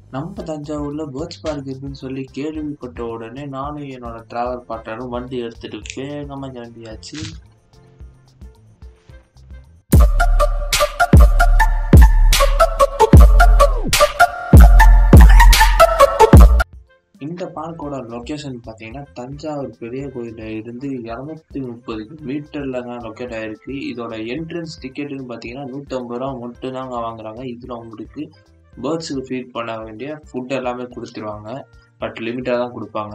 நம்ம தஞ்சாவூர்ல birds park இருக்குன்னு சொல்லி கேள்விப்பட்ட உடனே நானும் என்னோட டிராவல் பார்ட்னரும் வண்டி எடுத்துட்டு வேகமா கிளம்பியாச்சு இந்த பார்க்கோட லொக்கேஷன் பார்த்தீங்கன்னா தஞ்சாவூர் பெரிய கோயிலில் இருந்து இரநூத்தி முப்பது மீட்டர்ல தான் லொக்கேட் ஆயிருக்கு இதோட என்ட்ரன்ஸ் டிக்கெட்டுன்னு பார்த்தீங்கன்னா நூற்றம்பது ரூபா மட்டும் தாங்க வாங்குறாங்க இதில் உங்களுக்கு பேர்ட்ஸுக்கு ஃபீட் பண்ண வேண்டிய ஃபுட் எல்லாமே கொடுத்துருவாங்க பட் லிமிட்டாக தான் கொடுப்பாங்க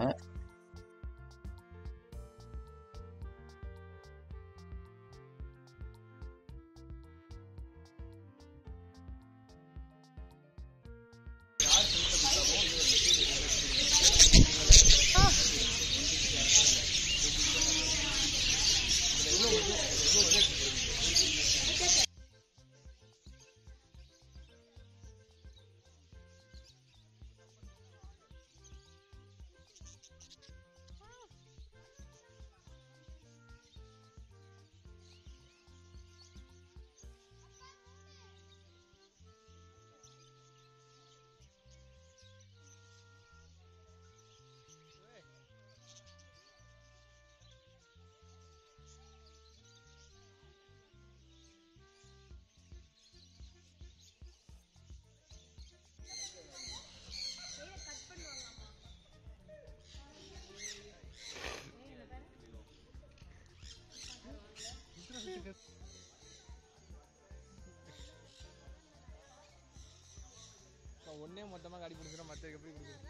ஒன்னே மொத்தமா காடி பிடிச்சிடும் மற்ற எப்படி பிடிக்கும்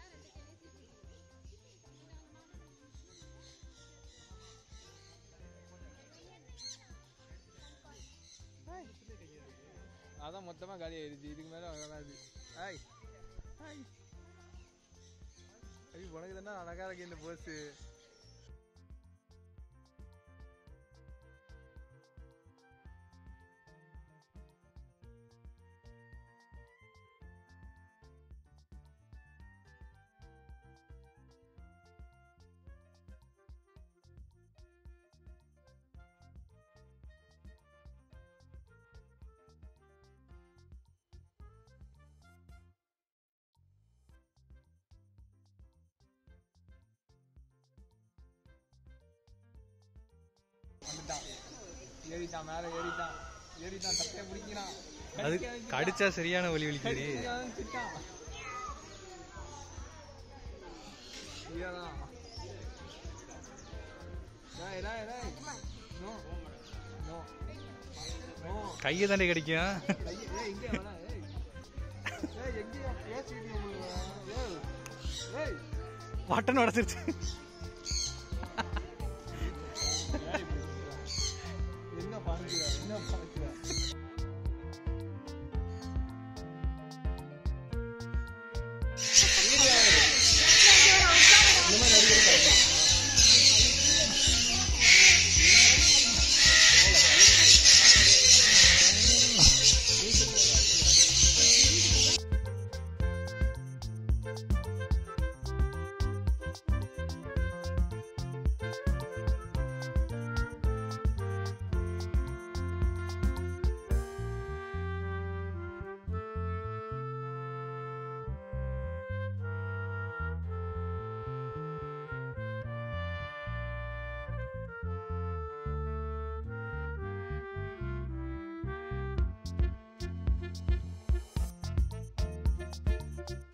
அதான் மொத்தமா காலி ஆயிடுச்சு இதுக்கு மேல வராது ஹாய் ஹாய் ஐயோ உனக்கு தானே அழகா இருக்கு இந்த போஸ்ட் வந்துட்டான் ஏறிட்டான் மேல ஏறிட்டான் ஏறிட்டான் சட்டையை பிடிக்கிறான் அது கடிச்சா சரியான வலி வலிக்குது திட்டான் இதாதான் டேய் டேய் டேய் நோ நோ நோ கையை தாண்டி கடிக்கும் ஐயே ஏய் இங்கே வேணா ஏய் ஏய் எங்கேயா பேசிட்டு உங்களுக்கு ஏய் ஏய் பட்டன் உடச்சிருச்சு என்ன பாக்குற என்ன பாக்குற